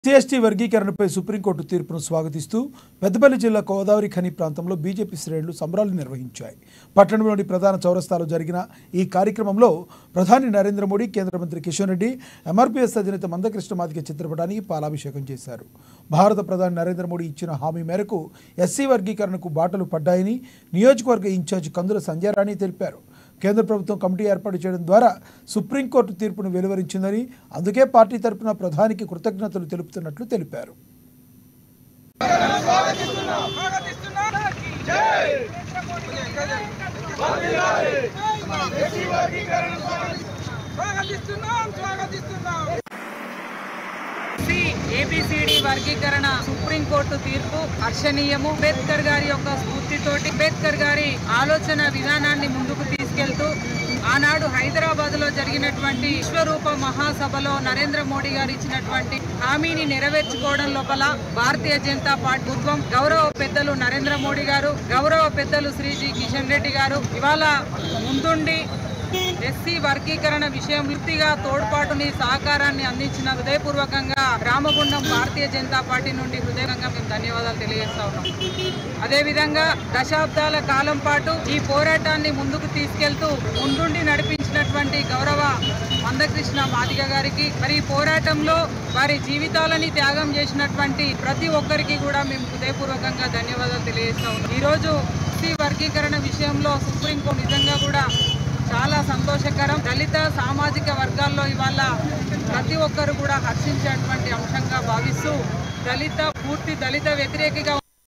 CST వర్గీకరణపై supreme court తీర్పును స్వాగతిస్తూ పెద్దపల్లి జిల్లా గోదావరి ఖని ప్రాంతంలో బీజేపీ శ్రేణులు సంబరాలు నిర్వహించాయి పట్టణంలోని ప్రధాన చౌరస్తాలో జరిగిన ఈ కార్యక్రమంలో ప్రధాని నరేంద్ర మోడీ కేంద్ర మంత్రి కిషన్ రెడ్డి ఎంఆర్పీఎస్ అధినేత మందకృష్ణ మాదిగ చిత్రపటానికి పాలాభిషేకం చేశారు భారత ప్రధాని నరేంద్ర మోడీ ఇచ్చిన హామీ మేరకు ఎస్సీ వర్గీకరణకు బాటలు పడ్డాయని నియోజకవర్గ ఇన్ఛార్జ్ కందుల సంజయరాణి తెలిపారు కేంద్ర ప్రభుత్వం కమిటీ ఏర్పాటు చేయడం ద్వారా సుప్రీంకోర్టు తీర్పును వెలువరించిందని అందుకే పార్టీ తరపున ప్రధానికి కృతజ్ఞతలు తెలుపుతున్నట్లు తెలిపారు స్వాగతిస్తున్నాం స్వాగతిస్తున్నాం ఎస్సీ ఏబిసిడి వర్గీకరణ సుప్రీంకోర్టు తీర్పు హర్షణీయము అంబేద్కర్ గారి యొక్క స్ఫూర్తితోటి అంబేద్కర్ గారి ఆలోచన విధానాన్ని ముందుకు తీసుకెళ్తూ ఆనాడు హైదరాబాద్ లో జరిగినటువంటి విశ్వరూప మహాసభలో నరేంద్ర మోడీ గారు ఇచ్చినటువంటి హామీని నెరవేర్చుకోవడం లోపల భారతీయ జనతా పార్టీ ప్రభుత్వం గౌరవ పెద్దలు నరేంద్ర మోడీ గారు గౌరవ పెద్దలు శ్రీ జి కిషన్ రెడ్డి గారు ఇవాళ ముందుండి ఎస్సీ వర్గీకరణ విషయం వృత్తిగా తోడ్పాటుని సహకారాన్ని అందించిన హృదయపూర్వకంగా రామగుండం భారతీయ జనతా పార్టీ నుండి హృదయంగా మేము ధన్యవాదాలు తెలియజేస్తా ఉన్నాం అదేవిధంగా దశాబ్దాల కాలం పాటు ఈ పోరాటాన్ని ముందుకు తీసుకెళ్తూ ముందుండి నడిపించినటువంటి గౌరవ మందకృష్ణ మాదిగ గారికి మరి ఈ పోరాటంలో వారి జీవితాలని త్యాగం చేసినటువంటి ప్రతి ఒక్కరికి కూడా మేము హృదయపూర్వకంగా ధన్యవాదాలు తెలియజేస్తా ఉన్నాం ఈరోజు ఎస్సీ వర్గీకరణ విషయంలో సుప్రీంకోర్టు నిజంగా కూడా చాలా సంతోషకరం దళిత సామాజిక వర్గాల్లో ఇవాళ ప్రతి ఒక్కరు కూడా హర్షించేటువంటి అంశంగా భావిస్తూ దళిత పూర్తి దళిత వ్యతిరేకిగా